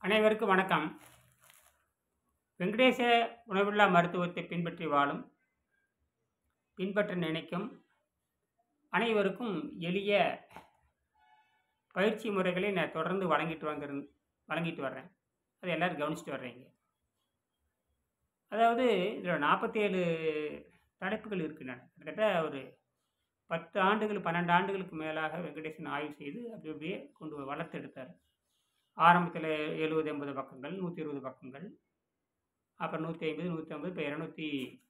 அனைவருக்கும் வணக்கம் வெங்கடேச உணவில்லா மருத்துவத்தை பின்பற்றி வாழும் பின்பற்ற நினைக்கும் அனைவருக்கும் எளிய பயிற்சி முறைகளை நான் தொடர்ந்து வழங்கிட்டு வந்து வழங்கிட்டு வர்றேன் அதை எல்லோரும் கவனிச்சுட்டு வர்றீங்க அதாவது இதில் நாற்பத்தேழு தலைப்புகள் இருக்கின்றன கிட்டத்தட்ட ஒரு பத்து ஆண்டுகள் பன்னெண்டு ஆண்டுகளுக்கு மேலாக வெங்கடேசன் ஆய்வு செய்து அப்படி அப்படியே கொண்டு போய் வளர்த்தெடுத்தார் ஆரம்பத்தில் எழுபது எண்பது பக்கங்கள் நூற்றி இருபது பக்கங்கள் அப்புறம் நூற்றி ஐம்பது நூற்றி ஐம்பது இப்போ இரநூத்தி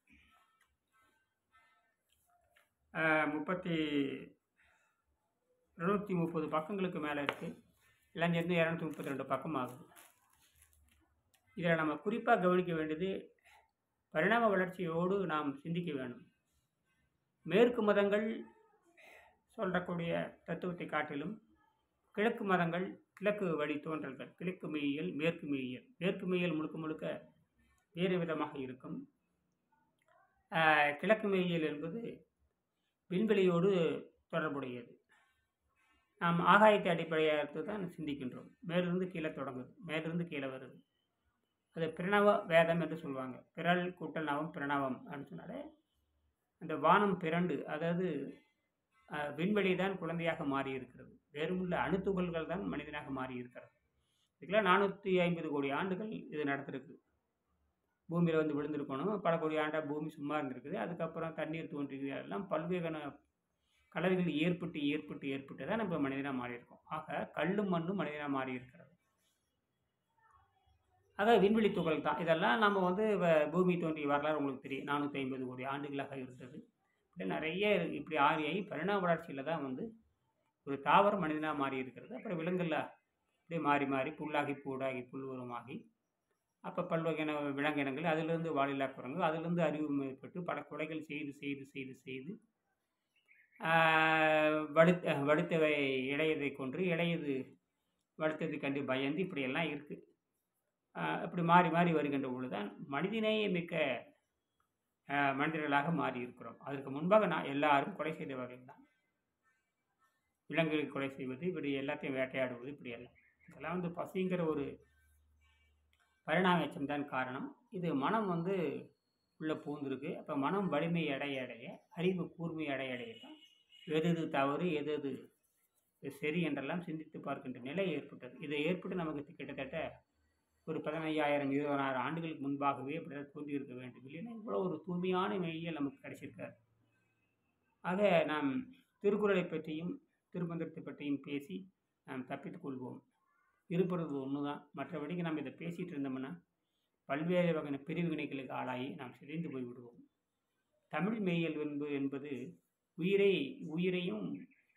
முப்பத்தி இருநூற்றி முப்பது பக்கங்களுக்கு மேலே இருக்குது எல்லாம் சேர்ந்து இரநூத்தி முப்பத்தி ரெண்டு பக்கம் ஆகுது இதில் நம்ம குறிப்பாக கவனிக்க வேண்டியது பரிணாம வளர்ச்சியோடு நாம் சிந்திக்க வேண்டும் மேற்கு மதங்கள் சொல்லக்கூடிய தத்துவத்தை காட்டிலும் கிழக்கு மதங்கள் கிழக்கு வழி தோன்றல்கள் கிழக்கு மெய்யியல் மேற்கு மெய்யியல் மேற்கு மெய்யியல் முழுக்க முழுக்க வேறு விதமாக இருக்கும் ஆஹ், கிழக்கு மெய்யியல் என்பது விண்வெளியோடு தொடர்புடையது நாம் ஆகாயத்தை அடிப்படையாக தான் சிந்திக்கின்றோம் மேலிருந்து கீழே தொடங்குது மேலிருந்து கீழே வருது அது பிரணவ வேதம் என்று சொல்லுவாங்க பிறல் கூட்டல் நவம் பிரணவம் அப்படின்னு சொன்னாலே அந்த வானம் பிறண்டு அதாவது அஹ், விண்வெளி தான் குழந்தையாக மாறி இருக்கிறது வேறுமுள்ள அணுத்துகள்கள் தான் மனிதனாக மாறி இருக்கிறது இதுக்கெல்லாம் நானூற்றி ஐம்பது கோடி ஆண்டுகள் இது நடந்திருக்கு பூமியில் வந்து விழுந்திருக்கணும் பல கோடி ஆண்டாக பூமி சும்மா இருந்திருக்குது அதுக்கப்புறம் தண்ணீர் தோன்றியது எல்லாம் பல்வேறு கலவைகள் ஏற்பட்டு ஏற்பட்டு ஏற்பட்டு தான் நம்ம மனிதனாக மாறி இருக்கோம் ஆக கல்லும் மண்ணும் மனிதனாக மாறி இருக்கிறது ஆக விண்வெளி துகள் தான் இதெல்லாம் நம்ம வந்து வ- பூமி தோன்றிய வரலாறு உங்களுக்கு தெரியும் நானூற்றி ஐம்பது கோடி ஆண்டுகளாக இருந்தது இப்படி நிறைய இருக்கு. இப்படி ஆறி ஆகி பரிணாம வளர்ச்சியில் தான் வந்து ஒரு தாவரம் மனிதனாக மாறி இருக்கிறது அப்புறம் விலங்குல அப்படியே மாறி மாறி புல்லாகி பூடாகி புல்லுருமாகி அப்போ பல்வகையான விலங்கினங்கள் அதிலிருந்து வாலில்லா குரங்கு அதிலிருந்து அறிவு மேற்பட்டு பல கொலைகள் செய்து செய்து செய்து செய்து ஆஹ், வடுத்த வடுத்தவை இளையதை கொன்று இளையது வடுத்ததை கண்டு பயந்து இப்படியெல்லாம் இருக்குது இப்படி மாறி மாறி வருகின்ற பொழுதுதான் மனிதநேய மிக்க ஆஹ், மனிதர்களாக மாறி இருக்கிறோம் அதற்கு முன்பாக நான் எல்லாரும் கொலை செய்தவர்கள் தான் விலங்குகளை கொலை செய்வது இப்படி எல்லாத்தையும் வேட்டையாடுவது இப்படி எல்லாம் இதெல்லாம் வந்து பசிங்கிற ஒரு பரிணாம எச்சம் தான் காரணம் இது மனம் வந்து உள்ள பூந்திருக்கு அப்போ மனம் வலிமை அடைய அடைய அறிவு கூர்மை அடைய அடைய தான் எது எது தவறு எது எது சரி என்றெல்லாம் சிந்தித்து பார்க்கின்ற நிலை ஏற்பட்டது இது ஏற்பட்டு நமக்கு கிட்டத்தட்ட ஒரு பதினையாயிரம் இருபதாயிரம் ஆண்டுகளுக்கு முன்பாகவே இப்படி தோன்றி இருக்க வேண்டும் இல்லைன்னா இவ்வளோ ஒரு தூய்மையான மெய்யியல் நமக்கு கிடைச்சிருக்காரு ஆக நாம் திருக்குறளை பற்றியும் திருமந்திரத்தை பற்றியும் பேசி நாம் தப்பித்துக் கொள்வோம் இருப்பது ஒன்று தான் மற்றபடிக்கு நாம் இதை பேசிகிட்டு இருந்தோம்னா பல்வேறு வகையான பிரிவினைகளுக்கு ஆளாகி நாம் சிதைந்து போய் விடுவோம் தமிழ் மெய்யியல் என்பது என்பது உயிரை உயிரையும்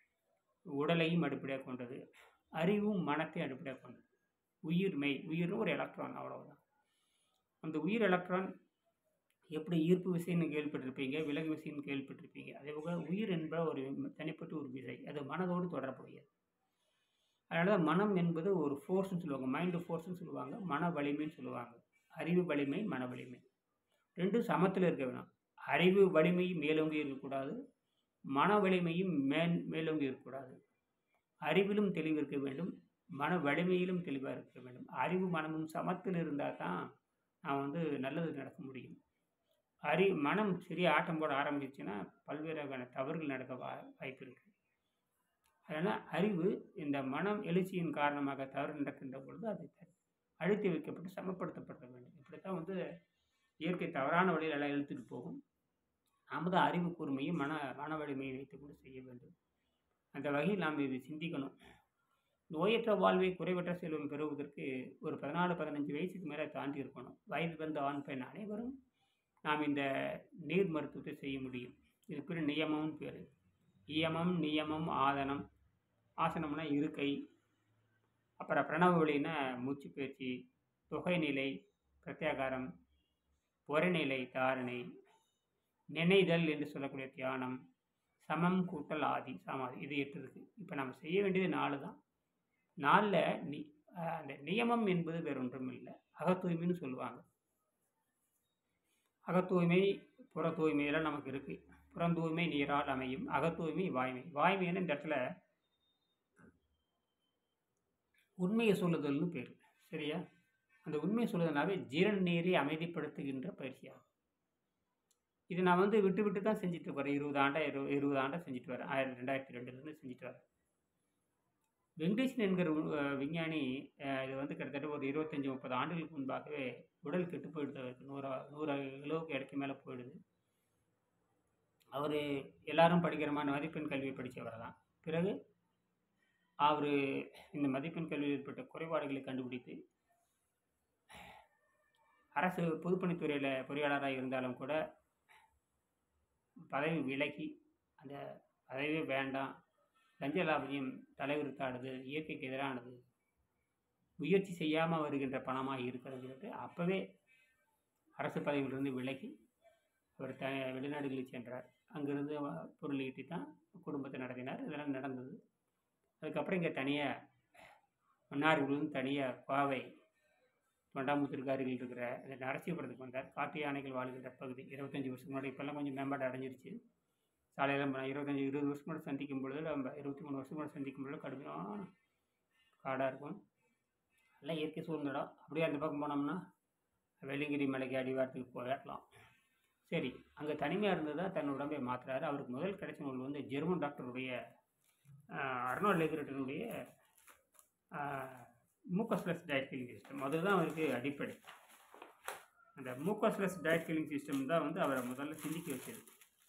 உடலையும் அடிப்படையாக கொண்டது அறிவும் மனத்தை அடிப்படையாக கொண்டது உயிர் மெய் உயிர்னு ஒரு எலக்ட்ரான் அவ்வளவுதான் அந்த உயிர் எலக்ட்ரான் எப்படி ஈர்ப்பு விசைன்னு கேள்விப்பட்டிருப்பீங்க விலகு விசைன்னு கேள்விப்பட்டிருப்பீங்க அதே போல் உயிர் என்ப ஒரு தனிப்பட்ட ஒரு விசை அது மனதோடு தொடர்புடையது அதனால தான் மனம் என்பது ஒரு ஃபோர்ஸ்னு சொல்லுவாங்க மைண்டு ஃபோர்ஸ்னு சொல்லுவாங்க மன வலிமைன்னு சொல்லுவாங்க அறிவு வலிமை மன வலிமை ரெண்டும் சமத்தில் இருக்க வேணும் அறிவு வலிமை மேலோங்கி இருக்கக்கூடாது மன வலிமையும் மேன் மேலோங்கி இருக்கக்கூடாது அறிவிலும் தெளிவு இருக்க வேண்டும் மன வலிமையிலும் தெளிவாக இருக்க வேண்டும் அறிவு மனமும் சமத்தில் இருந்தால் தான் நான் வந்து நல்லது நடக்க முடியும் அறி மனம் சரியாக ஆட்டம் போட ஆரம்பிச்சுன்னா பல்வேறு வகையான தவறுகள் நடக்க வா வாய்ப்பு இருக்குது அதனால் அறிவு இந்த மனம் எழுச்சியின் காரணமாக தவறு நடக்கின்ற பொழுது அது த- அழுத்தி வைக்கப்பட்டு சமப்படுத்தப்பட வேண்டும் இப்படித்தான் வந்து இயற்கை தவறான வழியில் எல்லாம் இழுத்துட்டு போகும் நாம தான் அறிவு கூர்மையும் மன மன வலிமையை வைத்துக்கொண்டு செய்ய வேண்டும் அந்த வகையில் நாம் இது சிந்திக்கணும் நோயற்ற வாழ்வை குறைவற்ற செல்வம் பெறுவதற்கு ஒரு பதினாலு பதினஞ்சு வயசுக்கு மேலே தாண்டி இருக்கணும் வயது வந்த ஆண் பெண் அனைவரும் நாம் இந்த நீர் மருத்துவத்தை செய்ய முடியும் இது பேர் நியமம்னு பேர் இயமம் நியமம் ஆதனம் ஆசனம்னா இருக்கை அப்புறம் பிரணவ வழினா மூச்சு பயிற்சி தொகைநிலை பிரத்யாகாரம் புறநிலை தாரணை நினைதல் என்று சொல்லக்கூடிய தியானம் சமம் கூட்டல் ஆதி சமாதி இது எட்டு இருக்குது இப்போ நம்ம செய்ய வேண்டியது நாலு தான் நாலில் நி அஹ் அந்த நியமம் என்பது வேறு ஒன்றும் இல்லை அகத்தூய்மைன்னு சொல்லுவாங்க அகத்தூய்மை புற தூய்மையெல்லாம் நமக்கு இருக்குது புறம் தூய்மை நீரால் அமையும் அகத்தூய்மை வாய்மை வாய்மைன்னு இந்த இடத்துல உண்மையை சொல்லுதல்னு பேர் சரியா அந்த உண்மையை சொல்லுறதுனாவே ஜீரண நீரை அமைதிப்படுத்துகின்ற பயிற்சியாகும் இது நான் வந்து விட்டு விட்டு தான் செஞ்சுட்டு வரேன் இருபது ஆண்டா இரு இருபது ஆண்டா செஞ்சுட்டு வரேன் ஆயிரத்தி ரெண்டாயிரத்தி ரெண்டுலேருந்து செஞ்சுட்டு வரேன் வெங்கடேசன் என்கிற ஒரு, அஹ், விஞ்ஞானி அஹ், இது வந்து கிட்டத்தட்ட ஒரு இருபத்தஞ்சி முப்பது ஆண்டுகளுக்கு முன்பாகவே உடல் கெட்டு போயிடுது அவருக்கு நூறு நூறு கிலோவுக்கு இடக்கு மேலே போயிடுது அவர் எல்லாரும் படிக்கிற மாதிரி மதிப்பெண் கல்வி படித்தவர் தான் பிறகு அவர் இந்த மதிப்பெண் கல்வியில் ஏற்பட்ட குறைபாடுகளை கண்டுபிடித்து அரசு பொதுப்பணித்துறையில் பொறியாளராக இருந்தாலும் கூட பதவி விலகி அந்த பதவியே வேண்டாம் லஞ்ச லாபம் தலைவிரித்தாடுது இயற்கைக்கு எதிரானது முயற்சி செய்யாமல் வருகின்ற பணமாக இருக்கிறதுன்னு சொல்லிட்டு அப்போவே அரசு பதவியிலிருந்து விலகி அவர் த வெளிநாடுகளுக்கு சென்றார் அங்கிருந்து அவ- பொருள் ஈட்டி தான் குடும்பத்தை நடத்தினார் இதெல்லாம் நடந்தது அதுக்கப்புறம் இங்கே தனியாக மன்னார்குடியிலும் தனியாக கோவை தொண்டாமுத்தூருக்கு அருகில் இருக்கிற இந்த நரசியபுரத்துக்கு வந்தார் காட்டு யானைகள் வாழ்கின்ற பகுதி இருபத்தஞ்சி வருஷத்துக்கு முன்னாடி இப்போல்லாம் கொஞ்சம் மேம்பாடு அடைஞ்சிருச்சு சாலையெல்லாம் பண்ண இருபத்தஞ்சி இருபது வருஷம் முன்னாடி சந்திக்கும் பொழுது நம்ம இருபத்தி மூணு வருஷம் முன்னாடி சந்திக்கும் பொழுது கடுமையான காடாக இருக்கும் எல்லாம் இயற்கை சூழ்ந்த இடம் அப்படியே அந்த பக்கம் போனோம்னா வெள்ளிங்கிரி மலைக்கு அடிவாரத்துக்கு போயிடலாம் சரி அங்கே தனிமையாக இருந்ததா தன் உடம்பை மாற்றுறாரு அவருக்கு முதல் கிடைச்ச நூல் வந்து ஜெர்மன் டாக்டருடைய அர்னால்ட் லேகரட்டனுடைய மூக்கஸ்லெஸ் டயட் கில்லிங் சிஸ்டம் அதுதான் அவருக்கு அடிப்படை அந்த மூக்கஸ்லெஸ் டயட் கில்லிங் சிஸ்டம் தான் வந்து அவரை முதல்ல சிந்திக்க வச்சது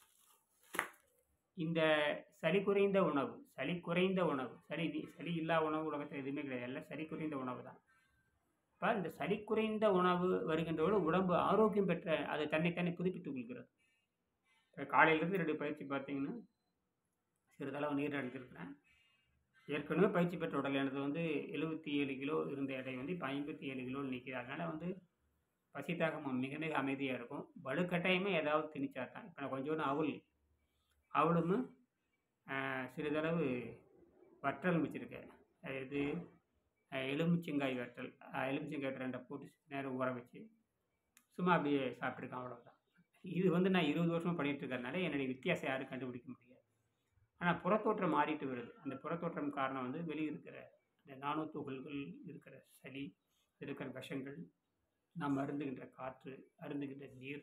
இந்த சளி குறைந்த உணவு சளி குறைந்த உணவு சளி தி- சளி இல்லா உணவு உலகத்தில் எதுவுமே கிடையாது எல்லாம் சளி குறைந்த உணவு தான் இப்போ இந்த சளி குறைந்த உணவு வருகின்றவோடு உடம்பு ஆரோக்கியம் பெற்ற அது தன்னை தன்னை புதுப்பித்துக் கொள்கிறது இப்போ காலையிலேருந்து ரெண்டு பயிற்சி பார்த்தீங்கன்னா சிறிதளவு நீர் அடிச்சிருக்கிறேன் ஏற்கனவே பயிற்சி பெற்ற உடல் எனது வந்து எழுபத்தி ஏழு கிலோ இருந்த எடை வந்து இப்போ ஐம்பத்தி ஏழு கிலோ நிற்கிது அதனால் வந்து பசி தாகம் மிக மிக அமைதியாக இருக்கும் வலுக்கட்டாயமே ஏதாவது திணிச்சா தான் இப்போ நான் கொஞ்சோண்டு அவல் அவளும் ஆஹ், சிறிதளவு வற்றல் வச்சுருக்கேன் இது ஆஹ், எலுமிச்சங்காய் வற்றல் ஆஹ், எலுமிச்சங்காய் வற்றல் ரெண்டை போட்டு நேரம் ஊற வச்சு சும்மா அப்படியே சாப்பிட்ருக்கேன் அவ்வளோதான் இது வந்து நான் இருபது வருஷமாக பண்ணிட்டு இருக்கறனால என்னுடைய வித்தியாசம் யாரும் கண்டுபிடிக்க முடியாது ஆனால் புறத்தோற்றம் மாறிட்டு வருது அந்த புறத்தோற்றம் காரணம் வந்து வெளியே இருக்கிற இந்த நானோ துகள்கள் இருக்கிற சளி இருக்கிற விஷங்கள் நாம் அருந்துகின்ற காற்று அருந்துகின்ற நீர்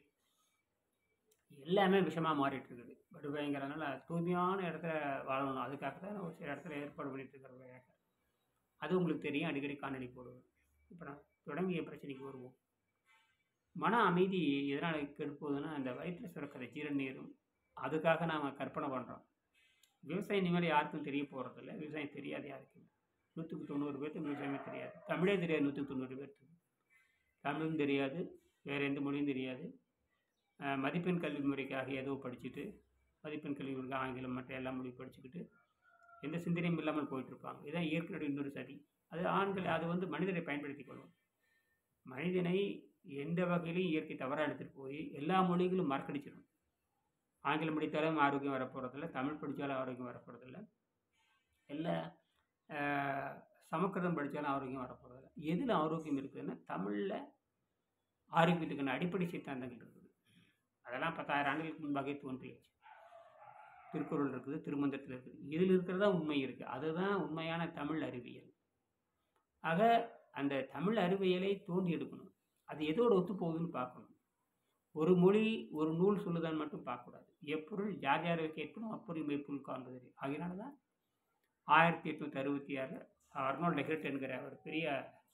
எல்லாமே விஷமாக மாறிட்டு இருக்குது படுபயங்கிறனால தூய்மையான இடத்துல வாழணும் அதுக்காக தான் நான் ஒரு சில இடத்துல ஏற்பாடு பண்ணிட்டு இருக்கிற அது உங்களுக்கு தெரியும் அடிக்கடி காணொளி போடுவேன் இப்போ நான் தொடங்கிய பிரச்சனைக்கு வருவோம் மன அமைதி எதனால் கெடுப்போகுதுன்னா அந்த வயிற்றில் சுரக்கிற ஜீரநீரும் அதுக்காக நாம் கற்பனை பண்ணுறோம் விவசாயம் இனிமேல் யாருக்கும் தெரிய போகிறதில்ல விவசாயம் தெரியாது யாருக்கும் நூற்றுக்கு தொண்ணூறு பேர்த்துக்கு விவசாயமே தெரியாது தமிழே தெரியாது நூற்றுக்கு தொண்ணூறு பேர்த்துக்கு தமிழும் தெரியாது வேறு எந்த மொழியும் தெரியாது அஹ் மதிப்பெண் கல்வி முறைக்காக ஏதோ படிச்சுட்டு மதிப்பெண் கல்வி முறைக்கு ஆங்கிலம் மற்ற எல்லா மொழியும் படிச்சுக்கிட்டு எந்த சிந்தனையும் இல்லாமல் போயிட்டுருப்பாங்க இதுதான் இயற்கையோட இன்னொரு சதி அது ஆண்கள் அது வந்து மனிதரை பயன்படுத்தி கொள்ளும் மனிதனை எந்த வகையிலும் இயற்கை தவறாக எடுத்துகிட்டு போய் எல்லா மொழிகளும் மறக்கடிச்சிடும் ஆங்கிலம் படித்தாலும் ஆரோக்கியம் வரப்போகிறதில்ல தமிழ் படித்தாலும் ஆரோக்கியம் வரப்போகிறதில்ல இல்லை ஆஹ், சமஸ்கிருதம் படித்தாலும் ஆரோக்கியம் வரப்போகிறதில்ல எதில் ஆரோக்கியம் இருக்குதுன்னா தமிழில் ஆரோக்கியத்துக்கான அடிப்படை சித்தாந்தங்கள் இருக்குது அதெல்லாம் பத்தாயிரம் ஆண்டுகளுக்கு முன்பாகவே தோன்றியாச்சு திருக்குறள் இருக்குது திருமந்திரத்தில் இருக்குது இதில் இருக்கிறதா உண்மை இருக்குது அதுதான் உண்மையான தமிழ் அறிவியல் ஆக அந்த தமிழ் அறிவியலை தோண்டி எடுக்கணும் அது எதோட ஒத்து போகுதுன்னு பார்க்கணும் ஒரு மொழி ஒரு நூல் சொல்லுதான்னு மட்டும் பார்க்கக்கூடாது எப்பொருள் யார் யாரை கேட்கணும் அப்பொருள் மெய்ப்பொருள் காண்பது அதனால தான் ஆயிரத்தி எட்நூற்றி அறுபத்தி ஆறில் அர்னால்ட் லெஹர்ட் என்கிற ஒரு பெரிய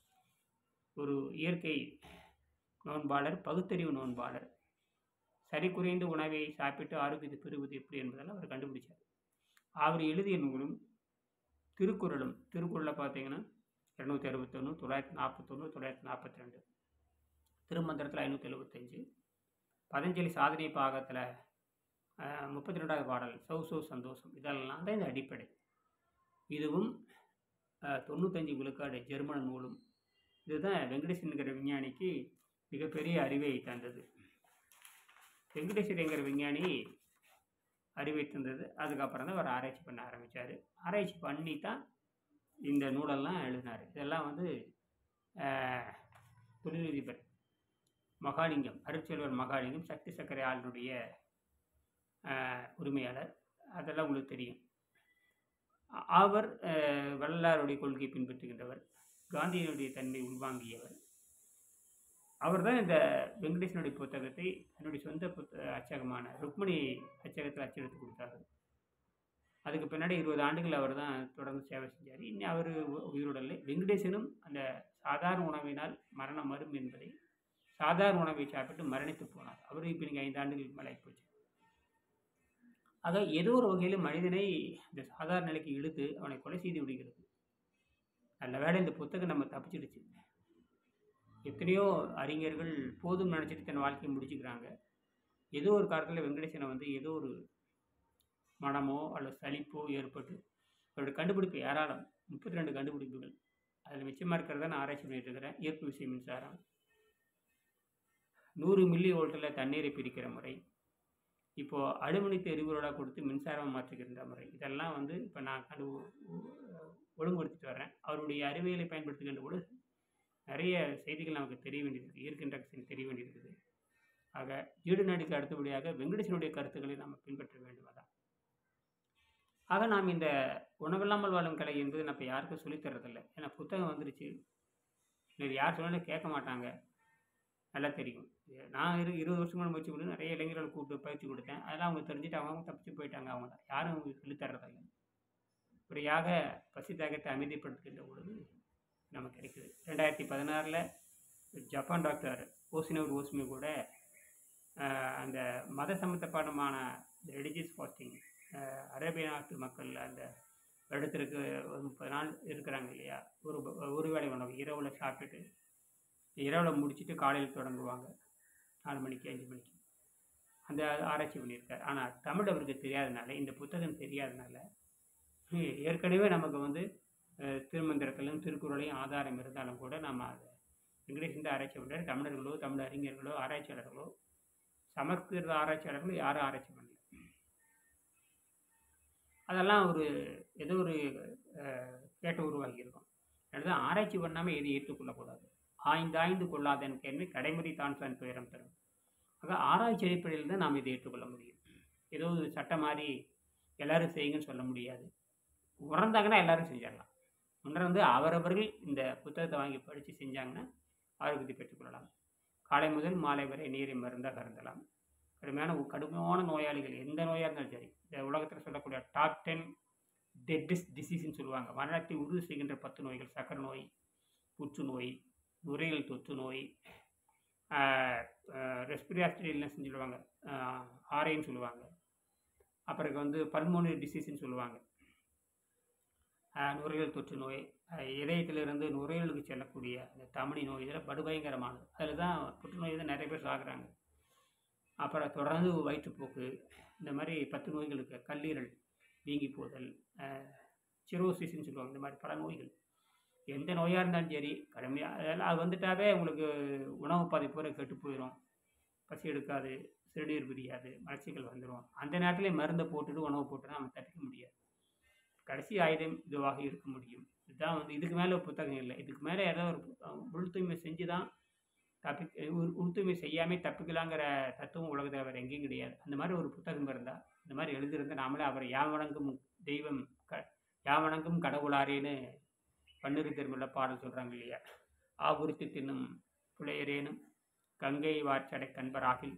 ஒரு இயற்கை நோன்பாளர் பகுத்தறிவு நோன்பாளர் சரி குறைந்த உணவை சாப்பிட்டு ஆரோக்கியத்தை பெறுவது எப்படி என்பதெல்லாம் அவர் கண்டுபிடிச்சார் அவர் எழுதிய நூலும் திருக்குறளும் திருக்குறளில் பார்த்தீங்கன்னா இரநூத்தி அறுபத்தொன்று தொள்ளாயிரத்தி நாற்பத்தொன்று தொள்ளாயிரத்தி நாற்பத்தி ரெண்டு திருமந்திரத்தில் ஐநூற்றி எழுபத்தஞ்சு பதஞ்சலி சாதனை பாகத்தில் முப்பத்தி ரெண்டாவது பாடல் சௌ சௌ சந்தோஷம் இதெல்லாம் தான் இந்த அடிப்படை இதுவும் அஹ், தொண்ணூத்தஞ்சு விழுக்காடு ஜெர்மன் நூலும் இதுதான் வெங்கடேசன்கிற விஞ்ஞானிக்கு மிகப்பெரிய அறிவை தந்தது வெங்கடேஸ்வரங்கிற விஞ்ஞானி அறிவை தந்தது அதுக்கப்புறம் தான் அவர் ஆராய்ச்சி பண்ண ஆரம்பித்தார் ஆராய்ச்சி பண்ணி தான் இந்த நூலெல்லாம் எழுதினார் இதெல்லாம் வந்து அஹ், தொழிலதிபர் மகாலிங்கம் அருட்செல்வர் மகாலிங்கம் சக்தி சக்கரை ஆளுடைய அஹ், உரிமையாளர் அதெல்லாம் உங்களுக்கு தெரியும் அ- அவர் அஹ், வள்ளலாருடைய கொள்கையை பின்பற்றுகின்றவர் காந்தியினுடைய தன்மை உள்வாங்கியவர் அவர் தான் இந்த வெங்கடேசனுடைய புத்தகத்தை தன்னுடைய சொந்த புத்த அச்சகமான ருக்மணி அச்சகத்தில் அச்சடித்து கொடுத்தாரு அதுக்கு பின்னாடி இருபது ஆண்டுகள் அவர் தான் தொடர்ந்து சேவை செஞ்சார் இன்னும் அவர் உயிரோடலை வெங்கடேசனும் அந்த சாதாரண உணவினால் மரணம் வரும் என்பதை சாதாரண உணவை சாப்பிட்டு மரணித்து போனார் அவர் இப்போ நீங்கள் ஐந்து ஆண்டுகளுக்கு மேலே போச்சு ஆக ஏதோ ஒரு வகையில் மனிதனை இந்த சாதாரண நிலைக்கு இழுத்து அவனை கொலை செய்து விடுகிறது நல்ல வேளை இந்த புத்தகம் நம்ம தப்பிச்சிடுச்சு எத்தனையோ அறிஞர்கள் போதும் நினச்சிட்டு தன் வாழ்க்கையை முடிச்சுக்கிறாங்க ஏதோ ஒரு காலத்தில் வெங்கடேசனை வந்து ஏதோ ஒரு மனமோ அல்லது சலிப்போ ஏற்பட்டு அவருடைய கண்டுபிடிப்பு ஏராளம் முப்பத்தி ரெண்டு கண்டுபிடிப்புகள் அதில் மிச்சமாக இருக்கிறத நான் ஆராய்ச்சி பண்ணிட்டு இருக்கிறேன் ஈர்ப்பு விசை மின்சாரம் நூறு மில்லி வோல்ட்டில் தண்ணீரை பிரிக்கிற முறை இப்போது அலுமினியத்தை எரிபொருளாக கொடுத்து மின்சாரம் மாற்றுகின்ற முறை இதெல்லாம் வந்து இப்போ நான் கண்டு ஒழுங்குபடுத்திட்டு வரேன் அவருடைய அறிவியலை பயன்படுத்துகின்ற பொழுது நிறைய செய்திகள் நமக்கு தெரிய வேண்டியிருக்குது இயற்கின்ற தெரிய வேண்டியிருக்குது ஆக ஜீடு நாடிக்கு அடுத்தபடியாக வெங்கடேசனுடைய கருத்துக்களை நாம் பின்பற்ற வேண்டும் அதான் ஆக நாம் இந்த உணவில்லாமல் வாழும் கலை என்பது நான் இப்போ யாருக்கும் சொல்லித்தரதில்ல ஏன்னா புத்தகம் வந்துருச்சு இது யார் சொன்னாலும் கேட்க மாட்டாங்க நல்லா தெரியும் நான் இரு இருபது வருஷம் முன்னாடி முயற்சி கொடுத்து நிறைய இளைஞர்கள் கூப்பிட்டு பயிற்சி கொடுத்தேன் அதெல்லாம் அவங்க தெரிஞ்சுட்டு அவங்க தப்பிச்சு போயிட்டாங்க அவங்க தான் யாரும் அவங்களுக்கு சொல்லித்தரதில்லை இப்படியாக பசி தாகத்தை அமைதிப்படுத்துகின்ற பொழுது நமக்கு கிடைக்குது ரெண்டாயிரத்தி பதினாறில் ஜப்பான் டாக்டர் ஓசினவர் ஓஸ்மி கூட அந்த மத சம்மந்தப்படமான ரிலிஜியஸ் ஃபாஸ்டிங் அரேபிய நாட்டு மக்கள் அந்த வருடத்திற்கு ஒரு முப்பது நாள் இருக்கிறாங்க இல்லையா ஒரு ஒரு வேளை உணவு இரவில் சாப்பிட்டுட்டு இரவில் முடிச்சுட்டு காலையில் தொடங்குவாங்க நாலு மணிக்கு அஞ்சு மணிக்கு அந்த ஆராய்ச்சி பண்ணியிருக்கார் ஆனால் தமிழ் அவருக்கு தெரியாதனால இந்த புத்தகம் தெரியாதனால ஏற்கனவே நமக்கு வந்து திருமந்திரத்திலும் திருக்குறளையும் ஆதாரம் இருந்தாலும் கூட நம்ம அதை வெங்கடேசன் ஆராய்ச்சி பண்ணுறாரு தமிழர்களோ தமிழ் அறிஞர்களோ ஆராய்ச்சியாளர்களோ சமஸ்கிருத ஆராய்ச்சியாளர்களோ யாரும் ஆராய்ச்சி பண்ணல அதெல்லாம் ஒரு ஏதோ ஒரு கேட்ட உருவாகி இருக்கும் அதுதான் ஆராய்ச்சி பண்ணாமல் எதையும் ஏற்றுக்கொள்ளக்கூடாது ஆய்ந்து ஆய்ந்து கொள்ளாதன் கேள்வி கடைமுறை தான் தன் துயரம் தரும் ஆக ஆராய்ச்சி அடிப்படையில் தான் நாம் இதை ஏற்றுக்கொள்ள முடியும் ஏதோ ஒரு சட்டம் மாதிரி எல்லோரும் செய்யுங்கன்னு சொல்ல முடியாது உணர்ந்தாங்கன்னா எல்லோரும் செஞ்சிடலாம் உணர்ந்து அவரவர்கள் இந்த புத்தகத்தை வாங்கி படித்து செஞ்சாங்கன்னா ஆரோக்கியத்தை பெற்றுக்கொள்ளலாம் காலை முதல் மாலை வரை நீரை மருந்தாக கருந்தலாம் கடுமையான கடுமையான நோயாளிகள் எந்த நோயாக இருந்தாலும் சரி இந்த உலகத்தில் சொல்லக்கூடிய டாப் டென் டெட்டஸ்ட் டிசீஸ்ன்னு சொல்லுவாங்க மரணத்தை உறுதி செய்கின்ற பத்து நோய்கள் சக்கரை நோய் புற்றுநோய் நுரையீரல் தொற்று நோய் ரெஸ்பிரியாஸ்டரி இல்னஸ்ன்னு சொல்லுவாங்க ஆரைன்னு சொல்லுவாங்க அப்புறம் வந்து பல்மோனரி டிசீஸ்ன்னு சொல்லுவாங்க நுரையீரல் தொற்று நோய் இதயத்திலிருந்து நுரையீரலுக்கு செல்லக்கூடிய அந்த தமனி நோய் இதெல்லாம் படுபயங்கரமானது அதில் தான் புற்றுநோய் தான் நிறைய பேர் சாகுறாங்க அப்புறம் தொடர்ந்து வயிற்றுப்போக்கு இந்த மாதிரி பத்து நோய்களுக்கு கல்லீரல் வீங்கி போதல் சிரோசிஸ்ன்னு சொல்லுவாங்க இந்த மாதிரி பல நோய்கள் எந்த நோயாக இருந்தாலும் சரி கடுமையாக அதெல்லாம் அது வந்துட்டாவே உங்களுக்கு உணவு பாதை பூரா கெட்டு போயிடும் பசி எடுக்காது சிறுநீர் பிரியாது மலச்சிக்கல் வந்துடும் அந்த நேரத்திலே மருந்தை போட்டுட்டு உணவு போட்டு நம்ம தப்பிக்க முடியாது கடைசி ஆயுதம் இதுவாக இருக்க முடியும் இதுதான் வந்து இதுக்கு மேலே ஒரு புத்தகம் இல்லை இதுக்கு மேலே ஏதோ ஒரு உள் தூய்மை செஞ்சு தான் தப்பி உள் தூய்மை செய்யாமல் தப்பிக்கலாங்கிற தத்துவம் உலகத்தில் வேறு எங்கேயும் கிடையாது அந்த மாதிரி ஒரு புத்தகம் இருந்தால் இந்த மாதிரி எழுதியிருந்தால் நாமளே அவரை யாவணங்கும் தெய்வம் க யாவணங்கும் கடவுளாரேன்னு பன்னிரு திருமல பாடல் சொல்கிறாங்க இல்லையா ஆபுரித்து தின்னும் புலையரேனும் கங்கை வார்ச்சடை கண்பராகில்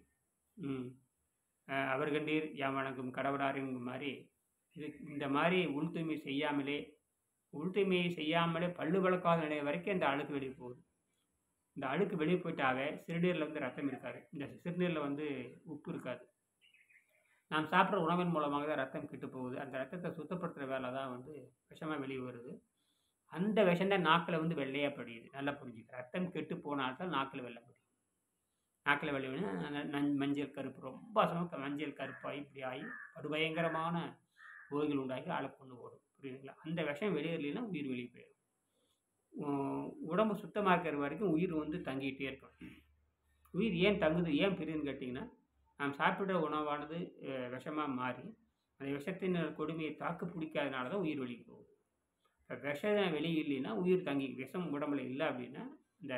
அவர் கண்டீர் யாவணங்கும் கடவுளாருங்கிற மாதிரி இது இந்த மாதிரி உள் தூய்மை செய்யாமலே உள் தூய்மையை செய்யாமலே பல்லு வளர்க்காத நிலை வரைக்கும் இந்த அழுக்கு வெளியே போகுது இந்த அழுக்கு வெளியே போயிட்டாவே சிறுநீரில் வந்து ரத்தம் இருக்காது இந்த சிறுநீரில் வந்து உப்பு இருக்காது நாம் சாப்பிட்ற உணவின் மூலமாக தான் ரத்தம் கெட்டு போகுது அந்த ரத்தத்தை சுத்தப்படுத்துகிற வேலை தான் வந்து விஷமாக வெளியே வருது அந்த விஷம் தான் நாக்கில் வந்து வெள்ளையாக படியுது நல்லா புரிஞ்சுக்க ரத்தம் கெட்டு போனால்தான் நாக்கில் வெள்ளை படியும் நாக்கில் வெள்ளை மஞ்சள் கருப்பு ரொம்ப சமக்க மஞ்சள் கருப்பாகி இப்படி ஆகி படுபயங்கரமான நோய்கள் உண்டாகி ஆளை கொண்டு போடும் புரியுதுங்களா அந்த விஷம் வெளியேறலைன்னா உயிர் வெளியே போயிடும் உடம்பு சுத்தமாக இருக்கிற வரைக்கும் உயிர் வந்து தங்கிக்கிட்டே இருக்கும் உயிர் ஏன் தங்குது ஏன் பிரியுதுன்னு கேட்டிங்கன்னா நாம் சாப்பிட்ற உணவானது விஷமாக மாறி அந்த விஷத்தின் கொடுமையை தாக்கு பிடிக்காதனால தான் உயிர் வெளியே போகுது இப்போ விஷம் வெளியே இல்லைன்னா உயிர் தங்கி விஷம் உடம்புல இல்லை அப்படின்னா இந்த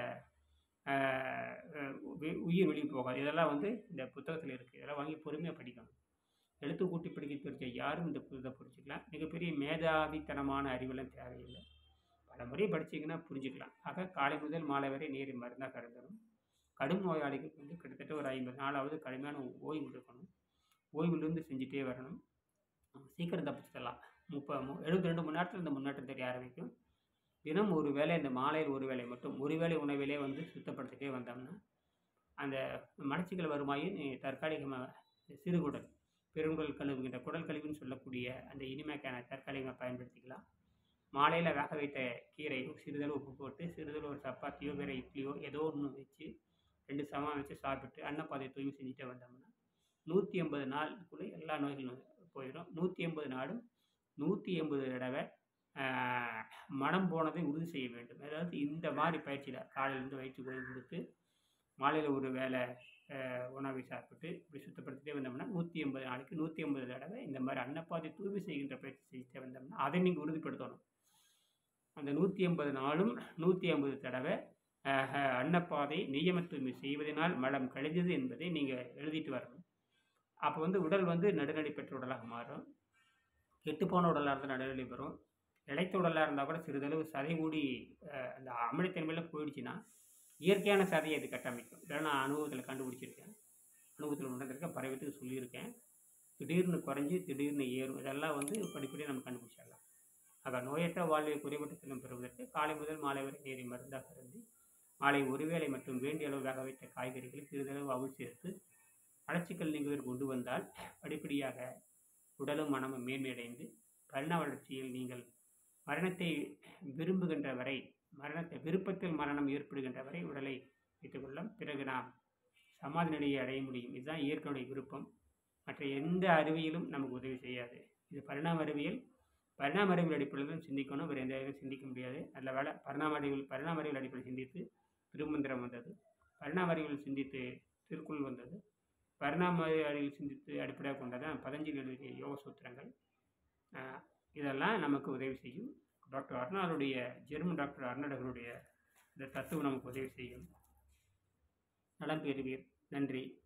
உயிர் வெளியே போகாது இதெல்லாம் வந்து இந்த புத்தகத்தில் இருக்குது இதெல்லாம் வாங்கி பொறுமையாக படிக்கணும் எழுத்து கூட்டி படிக்க தெரிஞ்ச யாரும் இந்த புத்தகத்தை படிச்சுக்கலாம் மிகப்பெரிய மேதாவித்தனமான அறிவெல்லாம் தேவையில்லை பல முறை படிச்சீங்கன்னா புரிஞ்சுக்கலாம் ஆக காலை முதல் மாலை வரை நீர் மருந்தாக கருதணும் கடும் நோயாளிகளுக்கு வந்து கிட்டத்தட்ட ஒரு ஐம்பது நாளாவது கடுமையான ஓய்வு இருக்கணும் ஓய்விலிருந்து செஞ்சுட்டே வரணும் சீக்கிரம் தப்பிச்சிடலாம் முப்ப மு எழுபத்தி ரெண்டு மணி நேரத்தில் இந்த முன்னேற்றம் தெரிய ஆரம்பிக்கும் தினம் ஒரு வேளை இந்த மாலையில் ஒரு வேளை மட்டும் ஒரு வேளை உணவிலே வந்து சுத்தப்படுத்திட்டே வந்தோம்னா அந்த மலச்சிக்கல் வருமாயின் தற்காலிகமாக சிறுகுடல் பெருங்குடல் கழுவுகின்ற குடல் கழிவுன்னு சொல்லக்கூடிய அந்த இனிமைக்கான தற்காலிகமாக பயன்படுத்திக்கலாம் மாலையில் வேக வைத்த கீரையோ சிறிதளவு உப்பு போட்டு சிறிதளவு ஒரு சப்பாத்தியோ வேறு இட்லியோ ஏதோ ஒன்று வச்சு ரெண்டு சமம் வச்சு சாப்பிட்டு அன்னப்பாதை தூய்மை செஞ்சுட்டே வந்தோம்னா நூற்றி எண்பது நாளுக்குள்ளே எல்லா நோய்களும் போயிடும் நூற்றி எண்பது நாளும் நூற்றி எண்பது தடவை ஆஹ், மனம் போனதை உறுதி செய்ய வேண்டும் அதாவது இந்த மாதிரி பயிற்சியில் காலையிலேருந்து வயிற்று ஓய்வு கொடுத்து மாலையில் ஒரு வேளை ஆஹ், உணவை சாப்பிட்டு இப்படி சுத்தப்படுத்திட்டே வந்தோம்னா நூற்றி எண்பது நாளைக்கு நூற்றி எண்பது தடவை இந்த மாதிரி அன்னப்பாதை தூய்மை செய்கின்ற பயிற்சி செஞ்சுட்டே வந்தோம்னா அதை நீங்கள் உறுதிப்படுத்தணும் அந்த நூற்றி எண்பது நாளும் நூற்றி ஐம்பது தடவை ஆஹ், அன்னப்பாதை நியம தூய்மை செய்வதனால் மலம் கழிந்தது என்பதை நீங்கள் எழுதிட்டு வரணும் அப்போ வந்து உடல் வந்து நடுநிலை பெற்ற உடலாக மாறும் கெட்டுப்போன உடலாக இருந்தால் நடுநிலை பெறும் இழைத்த உடலாக இருந்தால் கூட சிறிதளவு சதை கூடி அஹ், அந்த அமிலத்தன்மையில் போயிடுச்சுன்னா இயற்கையான சதையை அது கட்டமைக்கும் இதெல்லாம் நான் அனுபவத்தில் கண்டுபிடிச்சிருக்கேன் அனுபவத்தில் உணர்ந்திருக்கேன் பறவைத்துக்கு சொல்லியிருக்கேன் திடீர்னு குறைஞ்சி திடீர்னு ஏறும் இதெல்லாம் வந்து படிப்படியாக நம்ம கண்டுபிடிச்சிடலாம் ஆக நோயற்ற வாழ்வை குறைபட்டு செல்லும் பெறுவதற்கு காலை முதல் மாலை வரை நீரை மருந்தாக இருந்து மாலை ஒருவேளை மற்றும் வேண்டிய அளவு வேக வைத்த காய்கறிகளை சிறிதளவு அவுள் சேர்த்து மலச்சிக்கல் நீங்குவதற்கு கொண்டு வந்தால் படிப்படியாக உடலும் மனமும் மேன்மையடைந்து பரிணாம வளர்ச்சியில் நீங்கள் மரணத்தை விரும்புகின்ற வரை மரணத்தை விருப்பத்தில் மரணம் ஏற்படுகின்ற வரை உடலை வைத்துக்கொள்ளலாம் பிறகு நாம் சமாதி நிலையை அடைய முடியும் இதுதான் இயற்கையுடைய விருப்பம் மற்ற எந்த அறிவியலும் நமக்கு உதவி செய்யாது இது பரிணாம அறிவியல் பரிணாம அறிவியல் அடிப்படையில் தான் சிந்திக்கணும் வேறு எந்த அறிவியலும் சிந்திக்க முடியாது நல்ல வேலை பரிணாம அறிவியல் பரிணாம அறிவியல் அடிப்படையில் சிந்தித்து திருமந்திரம் வந்தது பரிணாம அறிவியல் சிந்தித்து திருக்குறள் வந்தது பரிணாம அறிவியல் சிந்தித்து அடிப்படையாக கொண்டதான் பதஞ்சலி எழுதிய யோக சூத்திரங்கள் ஆஹ் இதெல்லாம் நமக்கு உதவி செய்யும் டாக்டர் அர்னாலுடைய ஜெர்மன் டாக்டர் அர்னாடர்களுடைய இந்த தத்துவம் நமக்கு உதவி செய்யும் நலம் பெறுவீர் நன்றி